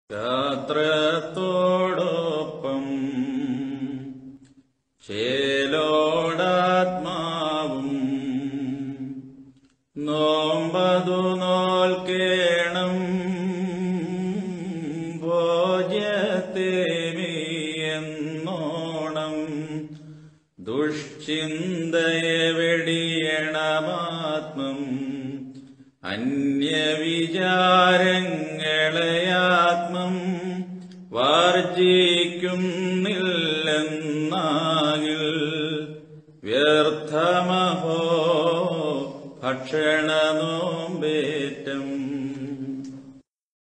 ഗാത്രത്തോടൊപ്പം ചേലോടാത്മാവും നോമ്പതു നോൽക്കേണം ഭോജ്യത്തേമിയെന്നോണം ദുഷ്ചിന്തയെ വെടിയണമാത്മം അന്യവിചാരങ്ങളെയാത്മം വാർജിക്കുന്നില്ലെന്നാകിൽ വ്യർത്ഥമഹോ ഭക്ഷണനോമ്പേ